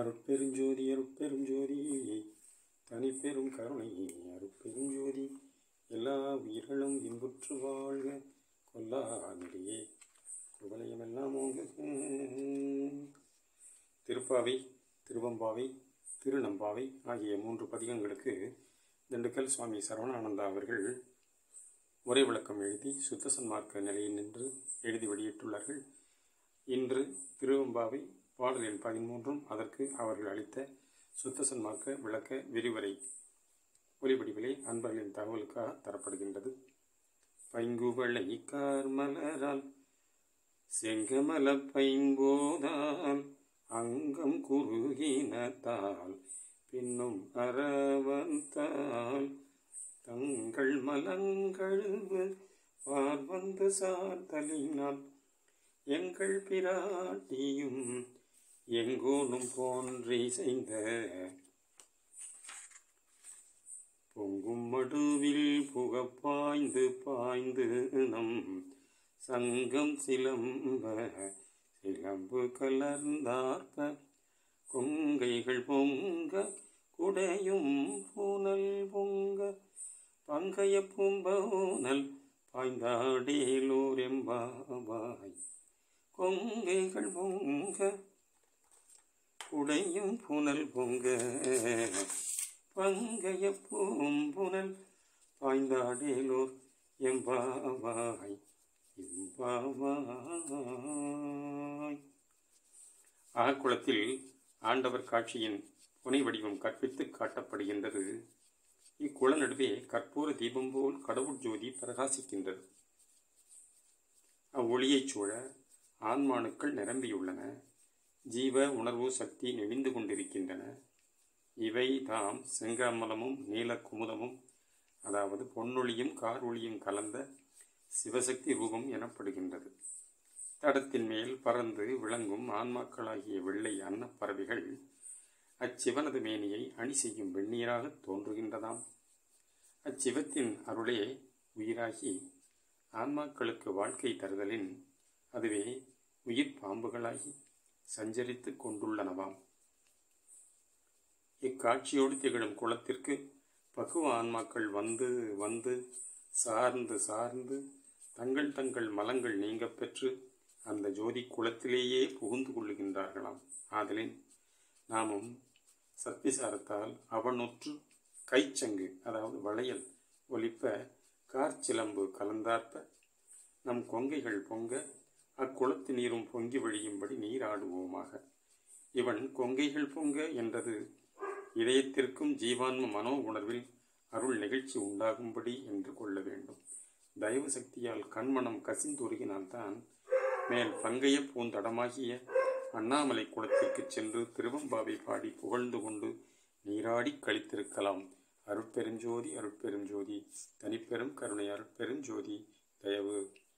அருட்பெருஞ்சோதி அருட்பெருஞ்சோதி தனிப்பெரும் கருணை அருட்பெருஞ்சோதி எல்லா உயிர்களும் இன்புற்று வாழ்க கொல்லா நெறியே குவலயமெல்லாம் ஓங்க திருப்பாவை திருவம்பாவை திருநம்பாவை ஆகிய மூன்று பதிகங்களுக்கு திண்டுக்கல் சுவாமி சரவணானந்தா அவர்கள் உரை விளக்கம் எழுதி சுத்த சன்மார்க்க நிலையில் நின்று எழுதி வெளியிட்டுள்ளார்கள் இன்று திருவம்பாவை பாடல் எண் பதிமூன்றும் அதற்கு அவர்கள் அளித்த சுத்த சன்மார்க்க விளக்க விரிவுரை ஒலிவடிவிலே அன்பர்களின் தகவலுக்காக தரப்படுகின்றது பைங்குவளை கார்மலரால் செங்கமல பைம்போதால் அங்கம் குறுகினத்தால் பின்னும் அறவந்தால் தங்கள் மலங்கழுவு பார்வந்து சார்தலினால் எங்கள் பிராட்டியும் எங்கோனும் போன்றி செய்த பொங்கும் மடுவில் புக பாய்ந்து பாய்ந்து நம் சங்கம் சிலம்ப சிலம்பு கலர்ந்தார்ப்ப கொங்கைகள் பொங்க குடையும் பூனல் பொங்க பங்கைய பூம்பூனல் பாய்ந்தாடேலூர் எம்பாவாய் கொங்கைகள் பொங்க குடையும் புனல் பொங்க பங்கைய பூம்புனல் பாய்ந்தாடேலூர் எம்பாவாய் எம்பாவாய் ஆகுளத்தில் ஆண்டவர் காட்சியின் புனை வடிவம் கற்பித்து காட்டப்படுகின்றது இக்குள நடுவே கற்பூர தீபம் போல் கடவுள் ஜோதி பிரகாசிக்கின்றது அவ்வொளியைச் சூழ ஆன்மானுக்கள் நிரம்பியுள்ளன ஜீவ உணர்வு சக்தி நெளிந்து கொண்டிருக்கின்றன இவை தாம் செங்கமலமும் நீல குமுதமும் அதாவது பொன்னொழியும் கார் ஒளியும் கலந்த சிவசக்தி ரூபம் எனப்படுகின்றது தடத்தின் மேல் பறந்து விளங்கும் ஆன்மாக்களாகிய வெள்ளை அன்னப்பறவைகள் அச்சிவனது மேனியை அணி செய்யும் வெந்நீராக தோன்றுகின்றதாம் அச்சிவத்தின் அருளே உயிராகி ஆன்மாக்களுக்கு வாழ்க்கை தருதலின் அதுவே உயிர் பாம்புகளாகி சஞ்சரித்து கொண்டுள்ளனவாம் இக்காட்சியோடு திகழும் குளத்திற்கு பக்குவ ஆன்மாக்கள் வந்து வந்து சார்ந்து சார்ந்து தங்கள் தங்கள் மலங்கள் நீங்க பெற்று அந்த ஜோதி குளத்திலேயே புகுந்து கொள்ளுகின்றார்களாம் ஆதலின் நாமும் சத்திசாரத்தால் அவனுற்று கைச்சங்கு அதாவது வளையல் ஒலிப்ப கார்ச்சிலம்பு கலந்தார்ப்ப நம் கொங்கைகள் பொங்க அக்குளத்து நீரும் பொங்கி வழியும்படி நீராடுவோமாக இவன் கொங்கைகள் பொங்க என்றது இதயத்திற்கும் ஜீவான்ம மனோ உணர்வில் அருள் நிகழ்ச்சி உண்டாகும்படி என்று கொள்ள வேண்டும் தயவு சக்தியால் கண்மணம் கசிந்துருகினால்தான் மேல் பங்கைய பூந்தடமாகிய அண்ணாமலை குளத்திற்கு சென்று திருவம்பாவை பாடி புகழ்ந்து கொண்டு நீராடி கழித்திருக்கலாம் அருட்பெருஞ்சோதி அருட்பெருஞ்சோதி தனிப்பெரும் கருணை அருட்பெருஞ்சோதி தயவு